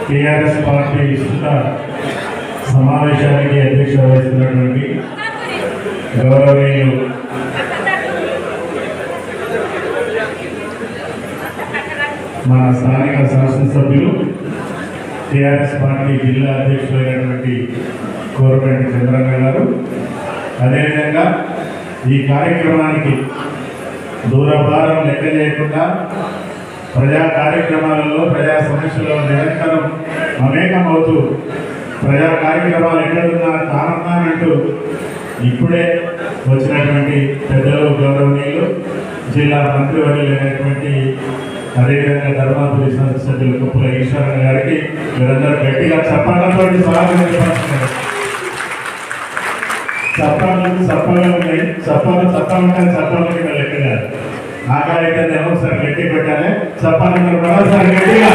TRS party విస్తృత సమావేశానికి అధ్యక్షత వహిస్తున్నటువంటి గౌరవనీయులు మన స్థానిక శాసనసభ్యులు టీఆర్ఎస్ పార్టీ జిల్లా అధ్యక్షులైనటువంటి కోరపేటి చంద్రన్న గారు అదేవిధంగా ఈ కార్యక్రమానికి దూరభారం లెక్క చేయకుండా ప్రజా కార్యక్రమాలలో ప్రజా సమస్యలలో నిరంతరం మమేకమవుతూ ప్రజా కార్యక్రమాలు ఎక్కడున్నా తానున్నానంటూ ఇప్పుడే వచ్చినటువంటి పెద్దలు గౌరవనీయులు జిల్లా మంత్రివర్యులైనటువంటి అదేవిధంగా ధర్మాపురి సభ్యులు కుప్పల ఈశ్వరన్ గారికి మీరందరూ గట్టిగా చప్పట్లతో స్వాగతం చెప్పాల్సింది చప్పాలు చప్పాలు ఉన్నాయి చప్పాలు చప్పాలు ఉంటాయి చప్పాలు కింద లెక్క కాదు ఆకారైతే నేను ఒకసారి గట్టి పెట్టాలి చప్పాలు మరోసారి గట్టిగా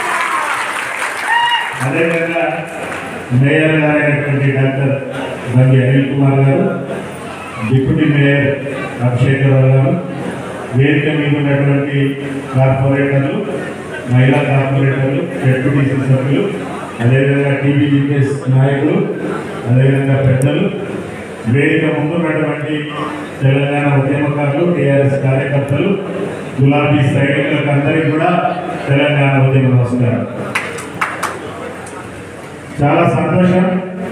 అదేవిధంగా మేయర్ గారైనటువంటి డాక్టర్ బండి అనిల్ కుమార్ గారు డిప్యూటీ మేయర్ అభిషేకరావు గారు వేదిక మీద ఉన్నటువంటి కార్పొరేటర్లు మహిళా కార్పొరేటర్లు డిప్యూటీ సభ్యులు అదేవిధంగా టీబీజీపీఎస్ నాయకులు అదేవిధంగా పెద్దలు వేదిక ముందున్నటువంటి తెలంగాణ ఉద్యమకారులు టీఆర్ఎస్ కార్యకర్తలు గులాబీ సైనికులకు అందరికీ కూడా తెలంగాణ ఉద్యమ నమస్కారం చాలా సంతోషం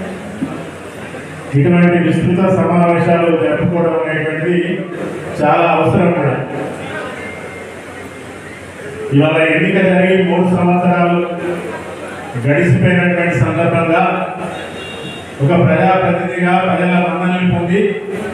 ఇటువంటి విస్తృత సమావేశాలు జరుపుకోవడం అనేటువంటిది చాలా అవసరం కూడా ఇవాళ ఎన్నిక జరిగి మూడు సంవత్సరాలు గడిచిపోయినటువంటి సందర్భంగా ఒక ప్రజాప్రతినిధిగా ప్రజల మన్ననలు పొంది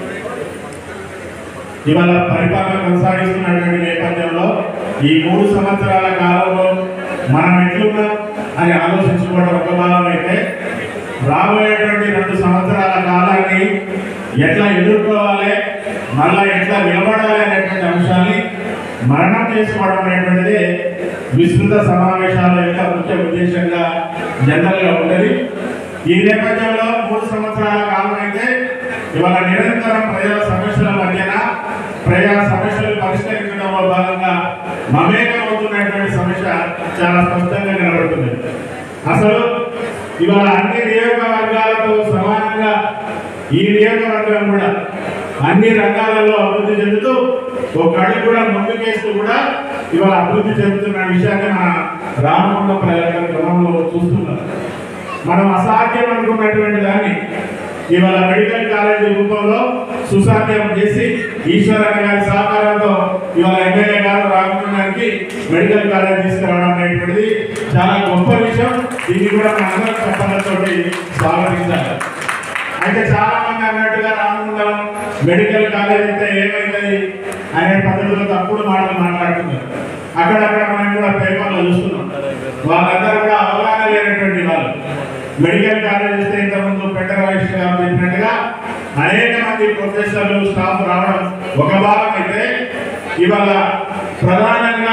ఇవాళ పరిపాలన కొనసాగిస్తున్నటువంటి నేపథ్యంలో ఈ మూడు సంవత్సరాల కాలంలో మనం ఎట్లున్నాం అని ఆలోచించుకోవడం ఒక భాగం అయితే రాబోయేటువంటి రెండు సంవత్సరాల కాలాన్ని ఎట్లా ఎదుర్కోవాలి మళ్ళా ఎట్లా నిలబడాలి అనేటువంటి అంశాన్ని మరణం చేసుకోవడం అనేటువంటిది విస్తృత సమావేశాల యొక్క ముఖ్య ఉద్దేశంగా జనరల్గా ఉంటుంది ఈ నేపథ్యంలో మూడు సంవత్సరాల కాలం అయితే ఇవాళ నిరంతరం ప్రజల సమస్యల మధ్యన ప్రజా సమస్యలు పరిష్కరించడంలో భాగంగా మమేకమవుతున్నటువంటి సమస్య చాలా స్పష్టంగా కనబడుతుంది అసలు ఇవాళ అన్ని నియోజకవర్గాలతో సమానంగా ఈ నియోజకవర్గం కూడా అన్ని రంగాలలో అభివృద్ధి చెందుతూ ఒక అడుగు కూడా ముందుకేస్తూ కూడా ఇవాళ అభివృద్ధి చెందుతున్న విషయాన్ని మన రామకొండ ప్రజల క్రమంలో చూస్తున్నాం మనం అసాధ్యం అనుకున్నటువంటి దాన్ని ఇవాళ మెడికల్ కాలేజీ రూపంలో సుసాధ్యం చేసి ఈశ్వరన్న గారి సహకారంతో ఇవాళ ఎమ్మెల్యే గారు రామకృష్ణానికి మెడికల్ కాలేజ్ తీసుకురావడం అనేటువంటిది చాలా గొప్ప విషయం దీన్ని కూడా మన అందరం చెప్పడంతోటి స్వాగతించాలి అయితే చాలా మంది అన్నట్టుగా రామగుండం మెడికల్ కాలేజ్ అయితే ఏమైంది అనే పద్ధతిలో తప్పుడు మాటలు మాట్లాడుతున్నారు అక్కడక్కడ మనం కూడా పేపర్లో చూస్తున్నాం వాళ్ళందరూ కూడా అవగాహన లేనటువంటి వాళ్ళు మెడికల్ కాలేజ్ ఇస్తే ఇంతకుముందు పెట్టరాజేష్ గారు చెప్పినట్టుగా అనేక మంది ప్రొఫెసర్లు స్టాఫ్ రావడం ఒక భాగం అయితే ఇవాళ ప్రధానంగా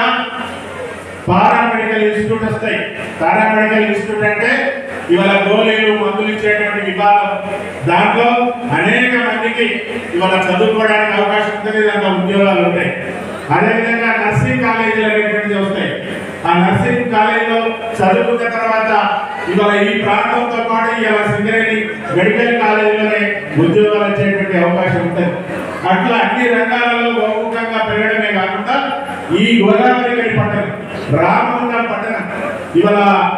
పారామెడికల్ ఇన్స్టిట్యూట్ వస్తాయి పారామెడికల్ ఇన్స్టిట్యూట్ అంటే ఇవాళ గోళీలు మందులు ఇచ్చేటువంటి విభాగం దాంట్లో అనేక మందికి ఇవాళ చదువుకోవడానికి అవకాశం ఉంటుంది దాంట్లో ఉద్యోగాలు ఉంటాయి అదేవిధంగా నర్సింగ్ కాలేజీలు అనేటువంటివి వస్తాయి ఆ నర్సింగ్ కాలేజీలో చదువుకున్న తర్వాత ఇవాళ ఈ ప్రాంతంతో పాటు ఇవాళ సింగరేణి మెడికల్ కాలేజీలోనే ఉద్యోగాలు వచ్చేటువంటి అవకాశం ఉంటుంది అట్లా అన్ని రంగాలలో బహుముఖంగా పెరగడమే కాకుండా ఈ గోదావరి గడి పట్టణం రామగుండం పట్టణం ఇవాళ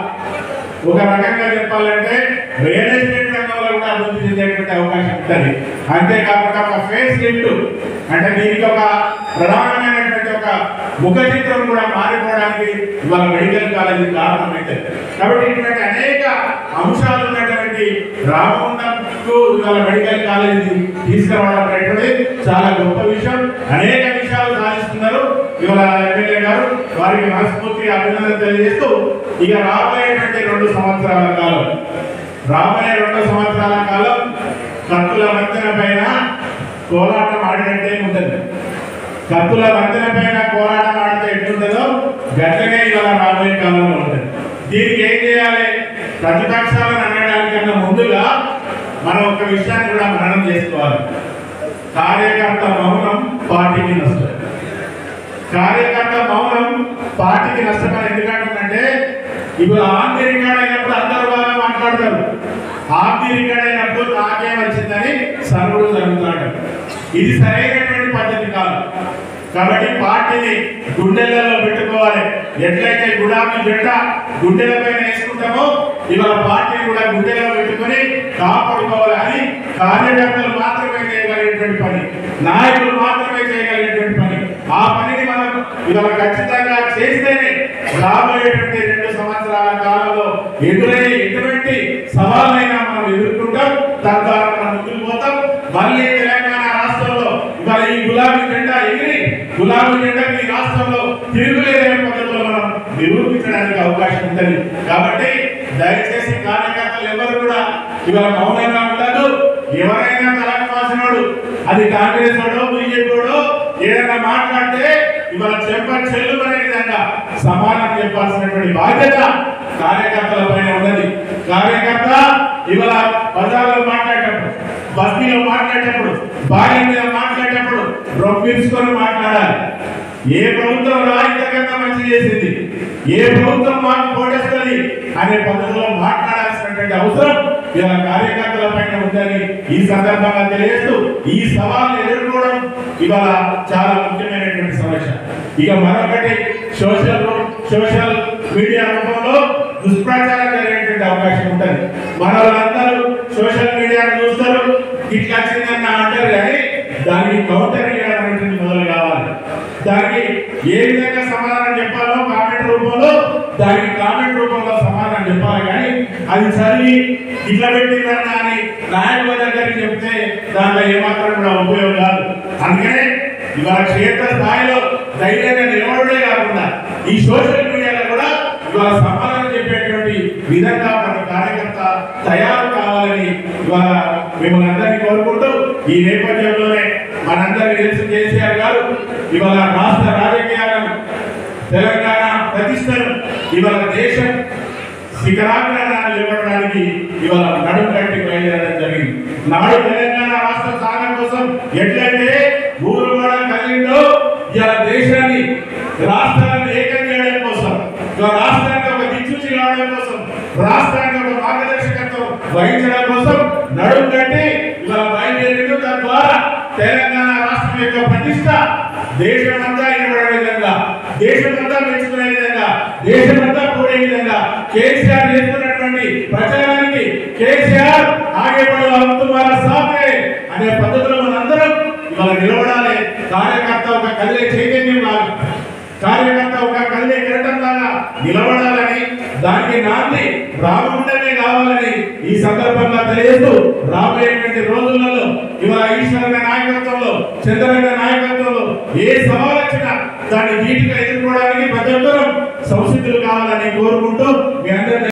ఒక రకంగా చెప్పాలంటే రియల్ ఎస్టేట్ రంగంలో కూడా అభివృద్ధి చెందేటువంటి అవకాశం ఉంటుంది అంతేకాకుండా ఒక ఫేస్ లిఫ్ట్ అంటే దీనికి ఒక ప్రధానమైనటువంటి ఒక ముఖ చిత్రం కూడా మారిపోవడానికి ఇవాళ మెడికల్ కాలేజీ కారణమైతే కాబట్టి ఇటువంటి అనేక అంశాలు ఉన్నటువంటి రామగుండంకు ఇవాళ మెడికల్ కాలేజీ తీసుకురావడం అనేటువంటిది చాలా గొప్ప విషయం అనేక విషయాలు సాధిస్తున్నారు ఇవాళ ఎమ్మెల్యే గారు వారికి మనస్ఫూర్తిగా అభినందన తెలియజేస్తూ ఇక రాబోయేటువంటి రెండు సంవత్సరాల కాలం రాబోయే రెండు సంవత్సరాల కాలం కత్తుల వంతెన పైన కోలాటం ఆడినట్టే ఉంటుంది కత్తుల వంతెన పైన కోలాటం ఆడితే ఎట్లుంటుందో గట్లనే ఇవాళ రాబోయే కాలంలో ఉంటుంది దీనికి ఏం చేయాలి ప్రతిపక్షాలను అనడానికన్నా ముందుగా మనం ఒక విషయాన్ని కూడా మననం చేసుకోవాలి కార్యకర్త మౌనం పార్టీకి నష్టం కార్యకర్త మౌనం పార్టీకి నష్టమని ఎందుకంటుందంటే ఇప్పుడు ఆంధ్ర రికార్డ్ అయినప్పుడు అందరూ బాగా మాట్లాడతారు ఆంధ్ర రికార్డ్ అయినప్పుడు నాకే వచ్చిందని సర్వుడు జరుగుతున్నాడు ఇది సరైనటువంటి పద్ధతి కాదు కాబట్టి పార్టీని గుండెలలో పెట్టుకోవాలి ఎట్లయితే గులాబీ జెండా గుండెల పైన వేసుకుంటామో ఇవాళ పార్టీని కూడా గుండెలో పెట్టుకొని కాపాడుకోవాలి అది కార్యకర్తలు మాత్రమే చేయగలిగేటువంటి పని నాయకులు మాత్రమే చేయగలిగేటువంటి పని ఆ పనిని మనం ఇవాళ ఖచ్చితంగా చేస్తేనే రాబోయేటువంటి రెండు సంవత్సరాల కాలంలో ఎదురయ్యే ఎటువంటి సవాళ్ళైనా మనం ఎదుర్కొంటాం తద్వారా మనం ముందుకు పోతాం మళ్ళీ తెలంగాణ రాష్ట్రంలో ఇవాళ ఈ గులాబీ జెండా ఎగిరి గులాబీ జెండా ఈ రాష్ట్రంలో తిరుగులేని పద్ధతిలో మనం నిరూపించడానికి అవకాశం ఉంటుంది కాబట్టి దయచేసి కార్యకర్తలు ఎవరు కూడా ఇవాళ మౌనంగా ఉండదు ఎవరైనా తలకు వాసినోడు అది కాంగ్రెస్ వాడో బీజేపీ వాడో ఏదైనా మాట్లాడితే ఇవాళ చెప్ప చెల్లుమనే విధంగా సమానం చెప్పాల్సినటువంటి బాధ్యత కార్యకర్తల పైన ఉన్నది కార్యకర్త ఇవాళ బజార్లో మాట్లాడేటప్పుడు బస్తీలో మాట్లాడేటప్పుడు భార్య మీద మాట్లాడేటప్పుడు రొప్పించుకొని మాట్లాడాలి ఏ ప్రభుత్వం రా ఇంతకన్నా మంచి చేసింది ఏ ప్రభుత్వం మాకు పోటేస్తుంది అనే పద్ధతిలో మాట్లాడాల్సినటువంటి అవసరం ఇలా కార్యకర్తల పైన ఉందని ఈ సందర్భంగా తెలియజేస్తూ ఈ సవాల్ని ఎదుర్కోవడం ఇవాళ చాలా ముఖ్యమైనటువంటి సమస్య ఇక మరొకటి సోషల్ సోషల్ మీడియా రూపంలో దుష్ప్రచారం జరిగేటువంటి అవకాశం ఉంటుంది మన వాళ్ళందరూ సోషల్ మీడియాను చూస్తారు ఇట్లా వచ్చిందన్న అంటారు కానీ దానికి కౌంటర్ అనేటువంటి మొదలు కావాలి దానికి ఏ విధంగా సమాధానం చెప్పాలో కామెంట్ రూపంలో దానికి కామెంట్ రూపంలో సమాధానం చెప్పాలి కానీ అది చదివి ఇట్లా పెట్టిందన్న అని నాయకుల దగ్గరికి చెప్తే దాంట్లో ఏమాత్రం కూడా ఉపయోగం కాదు అందుకనే ఇవాళ క్షేత్ర స్థాయిలో ధైర్యంగా నిలబడమే కాకుండా ఈ సోషల్ మీడియాలో కూడా ఇవాళ సమాధానం చెప్పేటువంటి విధంగా మన కార్యకర్త తయారు కావాలని ఇవాళ మిమ్మల్ని అందరినీ కోరుకుంటూ ఈ నేపథ్యంలోనే మనందరికీ తెలుసు కేసీఆర్ గారు ఇవాళ రాష్ట్ర రాజకీయాలను తెలంగాణ ప్రతిష్టను ఇవాళ దేశం శిఖరాగ్రహాన్ని ఇవ్వడానికి ఇవాళ నడుము కట్టి బయలుదేరడం జరిగింది నాడు తెలంగాణ రాష్ట్ర సాధన కోసం ఎట్లయితే ఊరు కూడా కలిగిందో ఇవాళ దేశాన్ని రాష్ట్రాన్ని ఏకం చేయడం కోసం ఇవాళ రాష్ట్రానికి ఒక దిక్సూచి కావడం కోసం రాష్ట్రానికి ఒక మార్గదర్శకత్వం వహించడం కోసం నడుము కట్టి ఇవాళ బయలుదేరింది తద్వారా తెలంగాణ రాష్ట్రం యొక్క ప్రతిష్ట దేశమంతా ఇవ్వడే విధంగా దేశమంతా మెచ్చుకునే విధంగా దేశమంతా కోరే విధంగా కేసీఆర్ చేస్తున్నటువంటి ప్రచారానికి కేసీఆర్ ఆగేపడు అంతుమార సామే అనే పద్ధతిలో మనందరం ఇవాళ నిలబడాలి కార్యకర్త ఒక కదిలే చైతన్యం లాగా కార్యకర్త ఒక కదిలే కిరటం లాగా నిలబడాలని దానికి నాంది రామగుండమే కావాలని ఈ సందర్భంగా తెలియజేస్తూ రాబోయేటువంటి రోజులలో ఇవాళ ఈశ్వరన్న నాయకత్వంలో చంద్రన్న నాయకత్వంలో ఏ సవాల్ వచ్చినా దాన్ని నీటిగా ఎదుర్కోవడానికి ప్రతి ఒక్కరూ సంసిద్ధులు కావాలని కోరుకుంటూ మీ అందరినీ